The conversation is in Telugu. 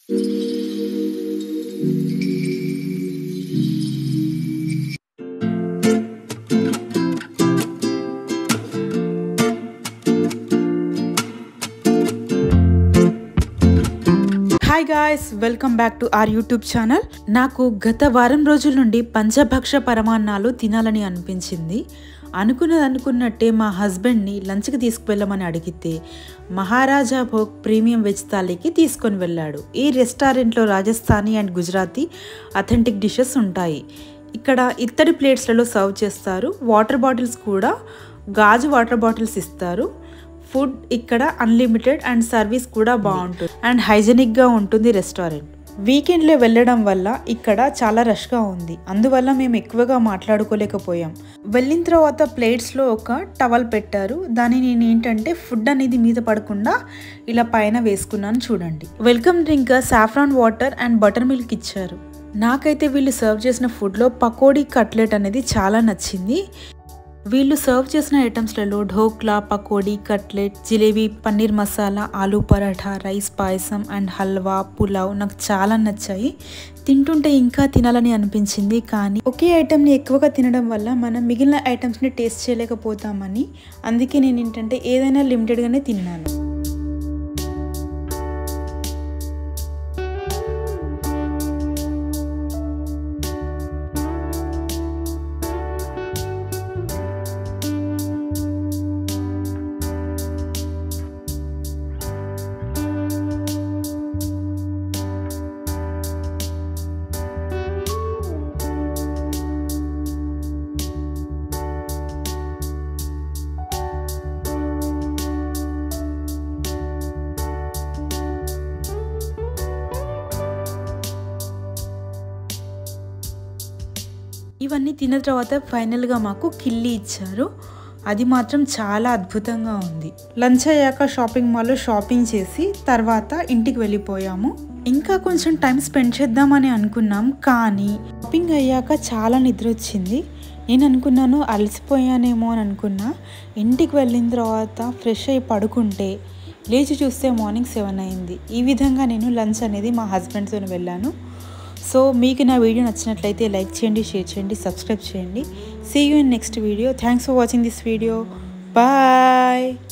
hi guys welcome back to our YouTube channel నాకు గత వారం రోజుల నుండి పంచభక్ష పరమాన్నాలు తినాలని అనిపించింది అనుకున్నది అనుకున్నట్టే మా హస్బెండ్ని లంచ్కి తీసుకువెళ్ళమని అడిగితే మహారాజా భోగ్ ప్రీమియం వెజ్ థాలీకి తీసుకొని వెళ్ళాడు ఈ రెస్టారెంట్లో Rajasthani and Gujarati authentic dishes ఉంటాయి ఇక్కడ ఇత్తడి ప్లేట్స్లలో సర్వ్ చేస్తారు వాటర్ బాటిల్స్ కూడా గాజు వాటర్ బాటిల్స్ ఇస్తారు ఫుడ్ ఇక్కడ అన్లిమిటెడ్ అండ్ సర్వీస్ కూడా బాగుంటుంది అండ్ హైజెనిక్గా ఉంటుంది రెస్టారెంట్ వీకెండ్లో వెళ్ళడం వల్ల ఇక్కడ చాలా రష్గా ఉంది అందువల్ల మేము ఎక్కువగా మాట్లాడుకోలేకపోయాం వెళ్ళిన తర్వాత ప్లేట్స్లో ఒక టవల్ పెట్టారు దాన్ని నేను ఏంటంటే ఫుడ్ అనేది మీద పడకుండా ఇలా పైన వేసుకున్నాను చూడండి welcome drink saffron water and butter milk ఇచ్చారు నాకైతే వీళ్ళు సర్వ్ చేసిన ఫుడ్లో పకోడీ కట్లెట్ అనేది చాలా నచ్చింది వీళ్ళు సర్వ్ చేసిన ఐటమ్స్లలో dhokla pakodi cutlet jalebi paneer masala aloo paratha rice payasam and halwa pulao నాకు చాలా నచ్చాయి తింటుంటే ఇంకా తినాలని అనిపించింది కానీ ఒకే ఐటమ్ని ఎక్కువగా తినడం వల్ల మనం మిగిలిన ఐటమ్స్ని టేస్ట్ చేయలేకపోతామని అందుకే నేను ఏంటంటే ఏదైనా లిమిటెడ్గానే తిన్నాను ఇవన్నీ తిన్న తర్వాత ఫైనల్గా మాకు కిల్లి ఇచ్చారు అది మాత్రం చాలా అద్భుతంగా ఉంది లంచ్ అయ్యాక షాపింగ్ మాల్లో షాపింగ్ చేసి తర్వాత ఇంటికి వెళ్ళిపోయాము ఇంకా కొంచెం టైం స్పెండ్ చేద్దామని అనుకున్నాం కానీ షాపింగ్ అయ్యాక చాలా నిద్ర వచ్చింది నేను అనుకున్నాను అలసిపోయానేమో అని అనుకున్నా ఇంటికి వెళ్ళిన తర్వాత ఫ్రెష్ అయ్యి పడుకుంటే లేచి చూస్తే మార్నింగ్ సెవెన్ అయింది ఈ విధంగా నేను లంచ్ అనేది మా హస్బెండ్తో వెళ్ళాను సో మీకు నా వీడియో నచ్చినట్లయితే లైక్ చేయండి షేర్ చేయండి సబ్స్క్రైబ్ చేయండి see you in next video thanks for watching this video bye